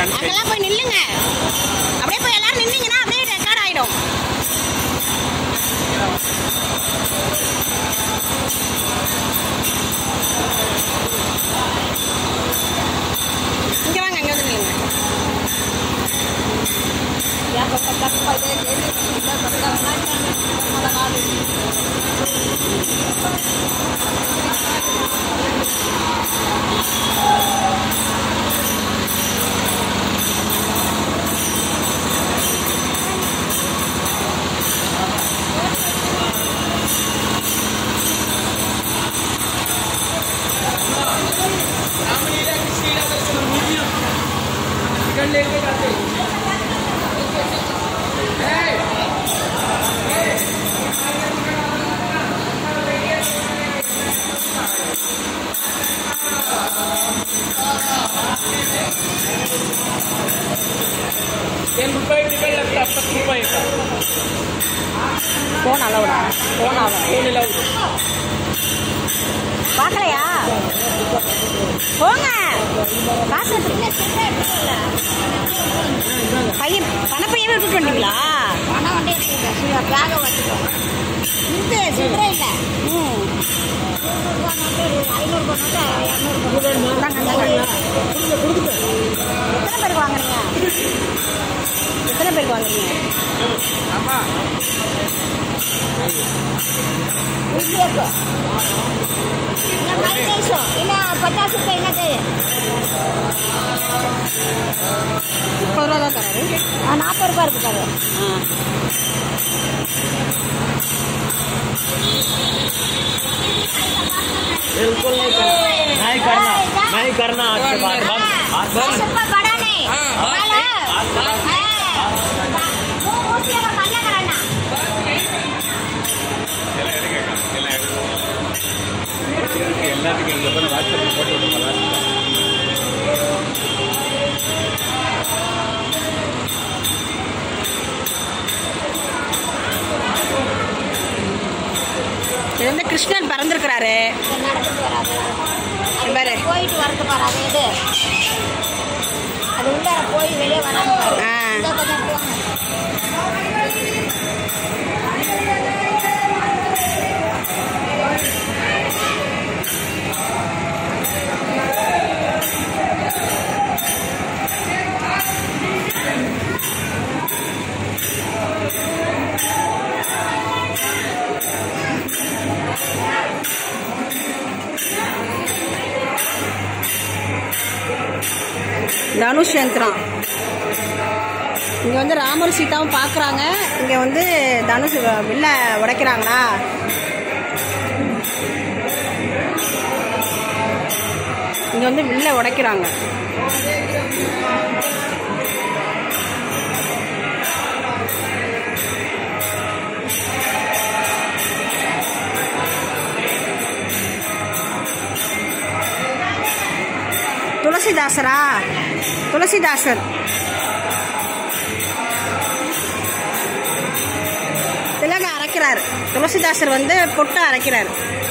இருக்கான்னு தெரியும். அங்கெல்லாம் போய் நில்லுங்க அப்படியே போய் எல்லாரும் நின்னீங்கன்னா அப்படியே ரெக்கார்ட் ஆயிடும் இங்க வாங்க இங்க வந்து நில்லுங்க तीन रुपये टिकट लगता है पच्चीस रुपये का போன் அளவுடா போன் அளவு फोन अलाउड பார்க்கலையா போங்க காசு எடுத்துட்டு பையன் பணப்பையவே விட்டுட்டு வந்தீங்களா பணம் வண்டி எடுத்துக்கிட்டேன் பேக வச்சுக்கோங்க இந்த சில்லறை இல்லை ம் நூறுரூபா நோட்டு ஐநூறுபா நோட்டு இரநூறுபா எத்தனை பேருக்கு வாங்குறீங்க எத்தனை பேருக்கு வாங்குறீங்க இட்லியப்போ இல்லை மைனேஷோ இல்லை பச்சாஸ் ரூபாய் என்னது முப்பது ரூபா தான் தராரு ஆ நாற்பது ரூபாய் இருக்கு பாரு ஆ बिल्कुल नहीं करना नहीं करना नहीं करना आज के बाद बंद आज दस बंद रुपये बड़ा नहीं हाँ, वाला आज बंद हाँ वो मूर्ति का कन्या कराना எல்லாத்துக்கும் எங்க பண்ண வாட்ஸ்அப்ல போட்டு விடுங்களா இது வந்து கிருஷ்ணன் பிறந்திருக்கிறாரு நடந்துட்டு வராது பாரு போயிட்டு வரது பாரு அது இது அது உள்ளார போய் வெளியே வராம பாரு ஆ. இந்த கொஞ்சம் போங்க தனுஷ் யந்திரம் இங்கே வந்து ராமர் சீதாவும் பார்க்குறாங்க இங்கே வந்து தனுஷ் வில்ல உடைக்கிறாங்களா இங்கே வந்து வில்ல உடைக்கிறாங்க துளசிதாசரா துளசிதாசர் திலக அரைக்கிறார் துளசிதாசர் வந்து பொட்டு அரைக்கிறார்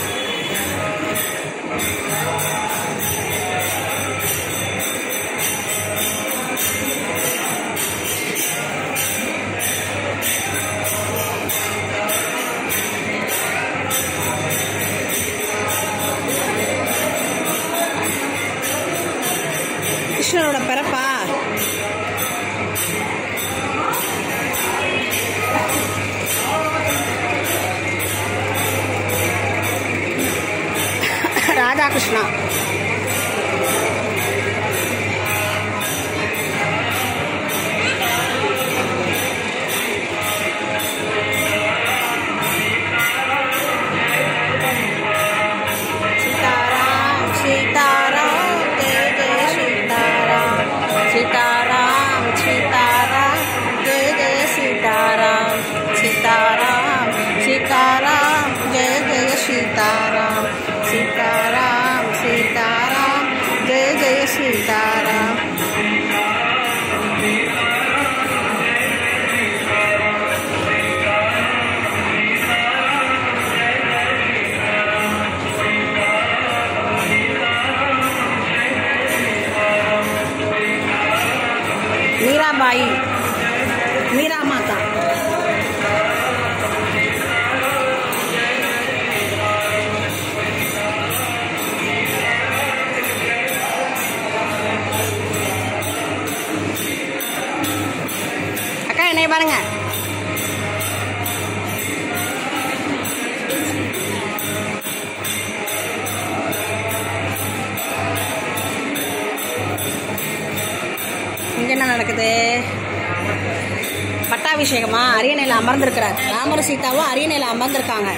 கிருஷ்ணனோட பிறப்பா ராதாகிருஷ்ணா सीताराम सीताराम जय जय सीताराम सीताराम सीताराम जय जय सीताराम सीताराम सीताराम जय जय सीताराम सीताराम सीताराम जय மீராபாய் மீரா மாதா அக்கா என்னைய பாருங்க இங்க என்ன நடக்குது பட்டாபிஷேகமா அரியணையில் அமர்ந்திருக்கிறார் ராமர் சீதாவும் அரியணையில் அமர்ந்திருக்காங்க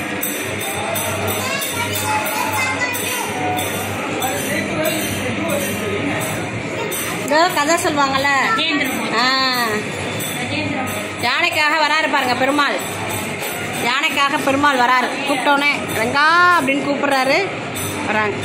இதோ கதை சொல்லுவாங்கல்ல ஆ யானைக்காக வராரு பாருங்க பெருமாள் யானைக்காக பெருமாள் வராரு கூப்பிட்டோன்னே ரங்கா அப்படின்னு கூப்பிடுறாரு வராங்க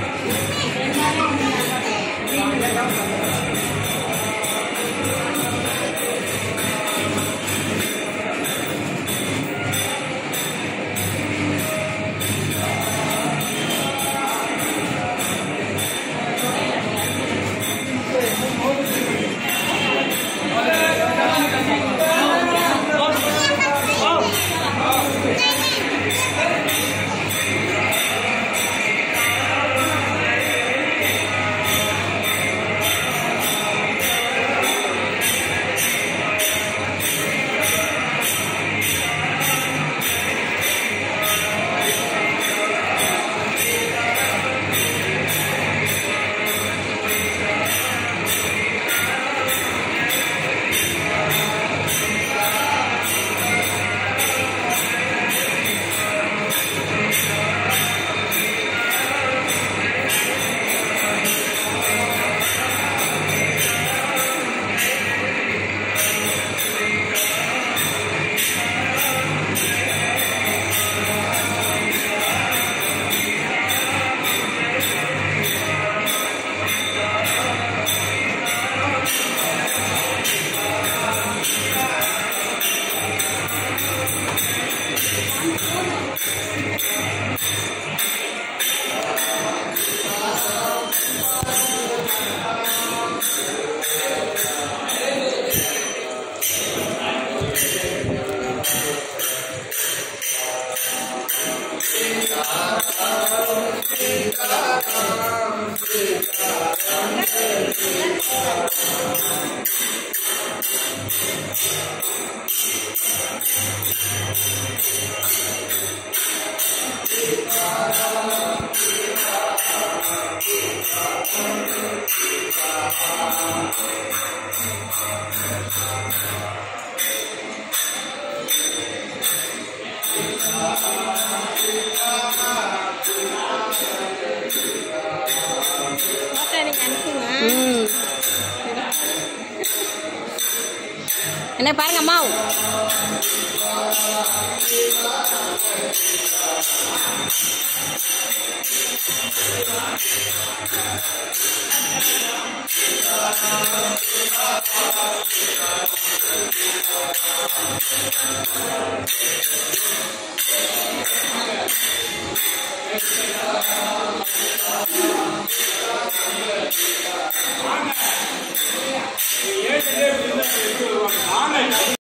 ம். என்ன பாருங்க அம்மா ஏன்